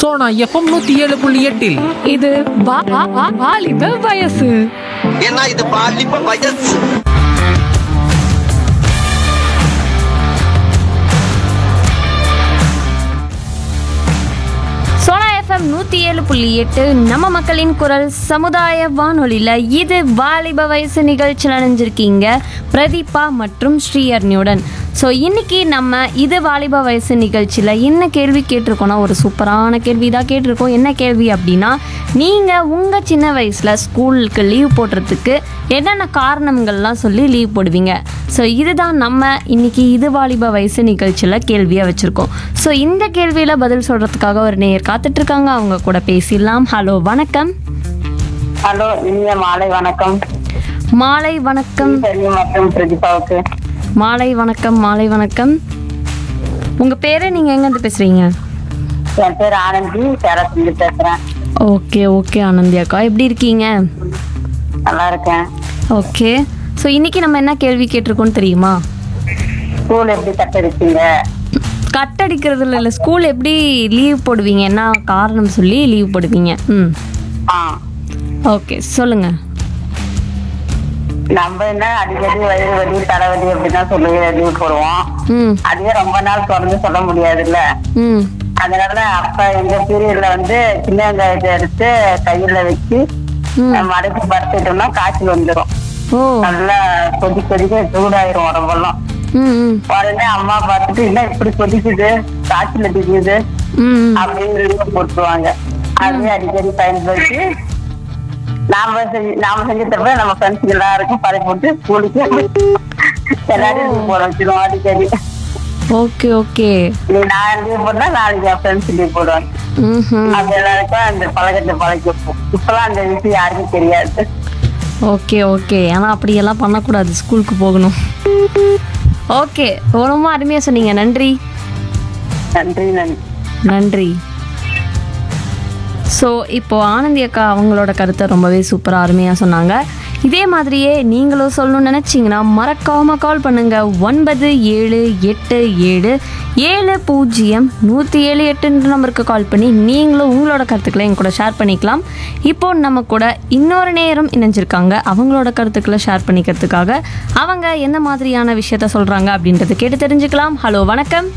Sona FM நூத்தி ஏழு புள்ளி எட்டில் இது வா- வா- வா- வாலிப வயசு ஏன்னா இது பாலிப்ப வயசு சோனா எஃப்எம் நூற்றி ஏழு புள்ளி எட்டு நம்ம மக்களின் குரல் சமுதாய வானொலியில் இது வாலிப வயசு நிகழ்ச்சி நினைஞ்சிருக்கீங்க பிரதீபா மற்றும் ஸ்ரீயர்னியுடன் ஸோ இன்னைக்கு நம்ம இது வாலிப வயசு நிகழ்ச்சியில் என்ன கேள்வி கேட்டிருக்கோம்னா ஒரு சூப்பரான கேள்வி தான் கேட்டிருக்கோம் என்ன கேள்வி அப்படின்னா நீங்கள் உங்கள் சின்ன வயசில் ஸ்கூலுக்கு லீவ் போடுறதுக்கு என்னென்ன காரணங்கள்லாம் சொல்லி லீவ் போடுவீங்க ஸோ இதுதான் நம்ம இன்னைக்கு இது வாலிப வயசு நிகழ்ச்சியில் கேள்வியாக வச்சுருக்கோம் ஸோ இந்த கேள்வியில் பதில் சொல்கிறதுக்காக ஒரு நேயர் காத்துட்ருக்காங்க அவங்க கூட பேசிடலாம் ஹலோ வணக்கம் ஹலோ இனிய மாலை வணக்கம் மாலை வணக்கம் சரி மற்றும் பிரதீபாவுக்கு மாலை வணக்கம் மாலை வணக்கம் உங்கள் பேரை நீங்கள் எங்கேருந்து பேசுகிறீங்க என் பேர் ஆனந்தி சேலத்துலேருந்து பேசுறேன் ஓகே ஓகே ஆனந்தி அக்கா எப்படி இருக்கீங்க நல்லா இருக்கேன் ஓகே ஸோ இன்னைக்கு நம்ம என்ன கேள்வி கேட்டிருக்கோம்னு தெரியுமா ஸ்கூல் எப்படி கட்டடிச்சீங்க கட் அடிக்கிறதுல இல்லை ஸ்கூல் எப்படி லீவ் போடுவீங்க என்ன காரணம் சொல்லி லீவ் போடுவீங்க ம் ஆ ஓகே சொல்லுங்கள் நம்ம என்ன அடிக்கடி வயிறு வலி தலைவலி அப்படிதான் சொல்லி லீவ் போடுவோம் ம் அதுவே ரொம்ப நாள் தொடர்ந்து சொல்ல முடியாதுல்ல ம் அதனால அப்ப எங்க பீரியட்ல வந்து சின்ன வெங்காயத்தை எடுத்து கையில வச்சு ம். மடக்கி படுத்துட்டோம்னா காய்ச்சல் வந்துடும் ஓ நல்லா கொதி கொதிக்க சூடாயிரும் உடம்பெல்லாம் ம் ம் உடனே அம்மா பார்த்துட்டு என்ன இப்படி கொதிக்குது காய்ச்சல் அடிக்குது ம் அப்படின்னு எழுதி போட்டுருவாங்க அதுவே அடிக்கடி பயன்படுத்தி நாம செஞ்சு நாம செஞ்ச தப்ப நம்ம ஃப்ரெண்ட்ஸுக்கு எல்லாருக்கும் பழி போட்டு ஸ்கூலுக்கு எல்லாரும் லீவ் போட வச்சிருவோம் அடிக்கடி ஓகே ஓகே நீ நான் லீவ் போட்டா நாளைக்கு என் ஃப்ரெண்ட்ஸ் லீவ் போடுவாங்க ம் அது எல்லாருக்கும் அந்த பழக்கத்தை பழக்கி வைப்போம் இப்பெல்லாம் அந்த விஷயம் யாருக்கும் தெரியாது ஓகே ஓகே ஆனால் அப்படியெல்லாம் பண்ணக்கூடாது ஸ்கூலுக்கு போகணும் ஓகே ரொம்ப அருமையாக சொன்னீங்க நன்றி நன்றி நன்றி நன்றி ஸோ இப்போ ஆனந்தி அக்கா அவங்களோட கருத்தை ரொம்பவே சூப்பராக அருமையாக சொன்னாங்க இதே மாதிரியே நீங்களும் சொல்லணும்னு நினச்சிங்கன்னா மறக்காமல் கால் பண்ணுங்கள் ஒன்பது ஏழு எட்டு ஏழு ஏழு பூஜ்ஜியம் நூற்றி ஏழு எட்டுன்ற நம்பருக்கு கால் பண்ணி நீங்களும் உங்களோட கருத்துக்களை என் கூட ஷேர் பண்ணிக்கலாம் இப்போ நம்ம கூட இன்னொரு நேரம் இணைஞ்சிருக்காங்க அவங்களோட கருத்துக்களை ஷேர் பண்ணிக்கிறதுக்காக அவங்க என்ன மாதிரியான விஷயத்த சொல்கிறாங்க அப்படின்றத கேட்டு தெரிஞ்சுக்கலாம் ஹலோ வணக்கம்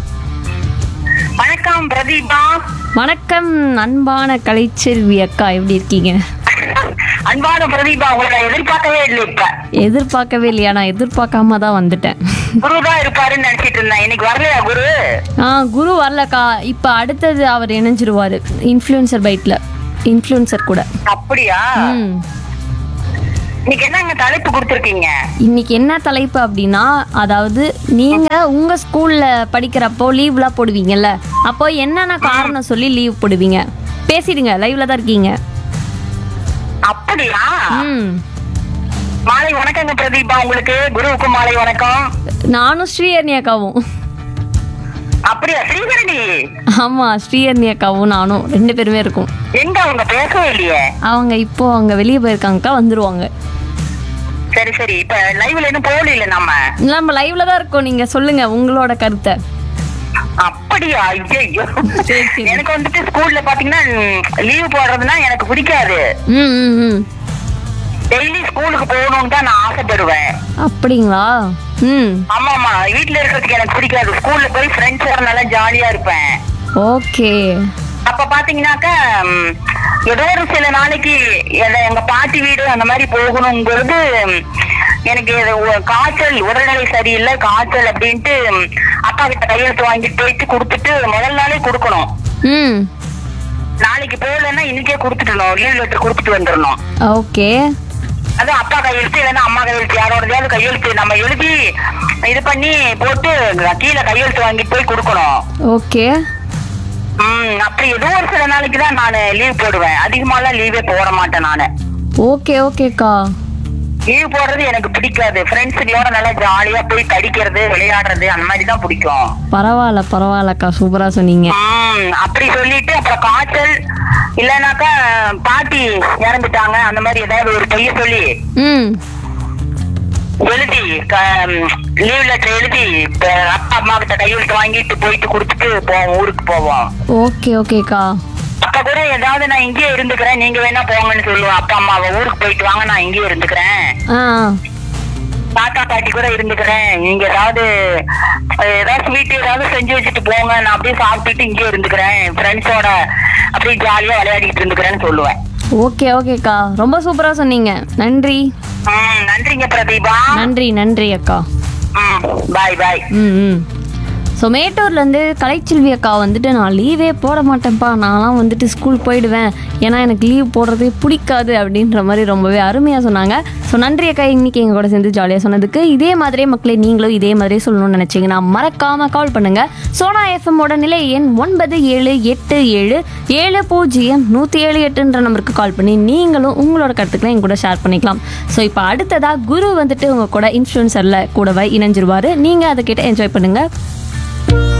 வணக்கம் பிரதீபா வணக்கம் அன்பான கலைச்செல்வி அக்கா எப்படி இருக்கீங்க அன்பான பிரதீபா உங்களை நான் எதிர்பார்க்கவே இல்லை இப்ப எதிர்பார்க்கவே இல்லையா நான் எதிர்பார்க்காம தான் வந்துட்டேன் குருதான் இருப்பாருன்னு நினைச்சிட்டு இருந்தேன் இன்னைக்கு வரலையா குரு ஆ குரு வரலக்கா இப்போ அடுத்தது அவர் இணைஞ்சிருவாரு இன்ஃப்ளூயன்சர் பைட்ல இன்ஃப்ளூயன்சர் கூட அப்படியா ம் இன்னைக்கு என்னங்க தலைப்பு கொடுத்துருக்கீங்க இன்னைக்கு என்ன தலைப்பு அப்படின்னா அதாவது நீங்க உங்க ஸ்கூல்ல படிக்கிறப்போ லீவ்லாம் போடுவீங்கல்ல அப்போ என்னென்ன காரணம் சொல்லி லீவ் போடுவீங்க பேசிடுங்க லைவ்ல தான் இருக்கீங்க அப்படியா ம் மாலை வணக்கங்க பிரதீபா உங்களுக்கு குருவுக்கு மாலை வணக்கம் நானும் ஸ்ரீஹர்ணி அக்காவும் அப்படியா ஸ்ரீகரணி ஆமா ஸ்ரீஹர்ணி அக்காவும் நானும் ரெண்டு பேருமே இருக்கும் எங்க அவங்க பேசவே இல்லையே அவங்க இப்போ அவங்க வெளியே போயிருக்காங்கக்கா வந்துருவாங்க சரி சரி இப்ப லைவ்ல இன்னும் போகல இல்ல நம்ம நம்ம லைவ்ல தான் இருக்கோம் நீங்க சொல்லுங்க உங்களோட கருத்தை அப்படியா ஐயோ சரி, சரி. எனக்கு வந்துட்டு ஸ்கூல்ல பாத்தீங்கன்னா லீவ் போடுறதுன்னா எனக்கு பிடிக்காது ம் ம் ம் டெய்லி ஸ்கூலுக்கு போகணும்னு தான் நான் ஆசைப்படுவேன் அப்படிங்களா ம் ஆமா ஆமா வீட்ல இருக்கிறதுக்கு எனக்கு பிடிக்காது ஸ்கூல்ல போய் ஃப்ரெண்ட்ஸோட நல்லா ஜாலியா இருப்பேன் ஓகே அப்ப பாத்தீங்கன்னாக்கா ம், ஏதோ ஒரு சில நாளைக்கு எத- எங்க பாட்டி வீடு அந்த மாதிரி போகணுங்கிறது ம், எனக்கு இது ஒ- காய்ச்சல் உடல்நிலை சரியில்லை காய்ச்சல் அப்படின்ட்டு ம், அப்பா கிட்ட கையெழுத்து வாங்கிட்டு போயிட்டு கொடுத்துட்டு முதல் நாளே கொடுக்கணும் ம் நாளைக்கு போகலன்னா இன்னைக்கே கொடுத்துட்டணும் லீவ் லெட்டர் கொடுத்துட்டு வந்துடணும் ஓகே அது அப்பா கையெழுத்து இல்லைன்னா அம்மா கையெழுத்து யாரோடதையாவது கையெழுத்து நம்ம எழுதி இது பண்ணி போட்டு கீழே கையெழுத்து வாங்கிட்டு போய் கொடுக்கணும் ஓகே ம் அப்படி ஏதோ ஒரு சில நாளைக்கு தான் நான் லீவ் போடுவேன் அதிகமாலாம் லீவே போட மாட்டேன் நானு ஓகே ஓகேக்கா லீவ் போடுறது எனக்கு பிடிக்காது ஃப்ரெண்ட்ஸுங்களோட நல்லா ஜாலியா போய் கடிக்கிறது விளையாடுறது அந்த மாதிரி தான் பிடிக்கும் பரவாயில்ல பரவாயில்லக்கா சூப்பராக சொன்னீங்க ம் அப்படி சொல்லிட்டு அப்புறம் காய்ச்சல் இல்லைனாக்கா பாட்டி இறந்துட்டாங்க அந்த மாதிரி ஏதாவது ஒரு பொய்ய சொல்லி ம் எழுதி லீவ் லெட்டர் எழுதி இப்ப அப்பா அம்மா கிட்ட கையெழுத்து வாங்கிட்டு போயிட்டு கொடுத்துட்டு போவோம் ஊருக்கு போவோம் ஓகே ஓகேக்கா அப்ப கூட ஏதாவது நான் இங்கேயே இருந்துக்கிறேன் நீங்க வேணா போங்கன்னு சொல்லுவேன் அப்பா அம்மாவை ஊருக்கு போயிட்டு வாங்க நான் இங்கேயே இருந்துக்கிறேன் ஆ தாத்தா பாட்டி கூட இருந்துக்கிறேன் நீங்க ஏதாவது அஹ், ஏதாவது ஸ்வீட் ஏதாவது செஞ்சு வச்சுட்டு போங்க நான் அப்படியே சாப்பிட்டுட்டு இங்கேயே இருந்துக்கிறேன் ஃப்ரெண்ட்ஸோட அப்படியே ஜாலியா விளையாடிட்டு இருந்துக்கிறேன்னு சொல்லுவேன் ஓகே ஓகேக்கா ரொம்ப சூப்பராக சொன்னீங்க நன்றி ம் நன்றிங்க பிரதீபா நன்றி நன்றி அக்கா ம் பாய் பாய் ம் ம் ஸோ மேட்டூர்லேருந்து கலைச்செல்வி அக்கா வந்துட்டு நான் லீவே போட மாட்டேன்ப்பா நான்லாம் வந்துட்டு ஸ்கூல் போயிடுவேன் ஏன்னா எனக்கு லீவ் போடுறதே பிடிக்காது அப்படின்ற மாதிரி ரொம்பவே அருமையாக சொன்னாங்க ஸோ நன்றி அக்கா இன்னைக்கு எங்கள் கூட சேர்ந்து ஜாலியாக சொன்னதுக்கு இதே மாதிரியே மக்களே நீங்களும் இதே மாதிரியே சொல்லணும்னு நினச்சிங்கன்னா மறக்காமல் கால் பண்ணுங்கள் சோனா எஃப்எம்மோட நிலை எண் ஒன்பது ஏழு எட்டு ஏழு ஏழு பூஜ்ஜியம் நூற்றி ஏழு எட்டுன்ற நம்பருக்கு கால் பண்ணி நீங்களும் உங்களோட கருத்துக்களை எங்க கூட ஷேர் பண்ணிக்கலாம் ஸோ இப்போ அடுத்ததாக குரு வந்துட்டு உங்கள் கூட இன்ஃப்ளூன்சரில் கூடவே இணைஞ்சிருவார் நீங்கள் அதை கேட்டு என்ஜாய் பண்ணுங்கள்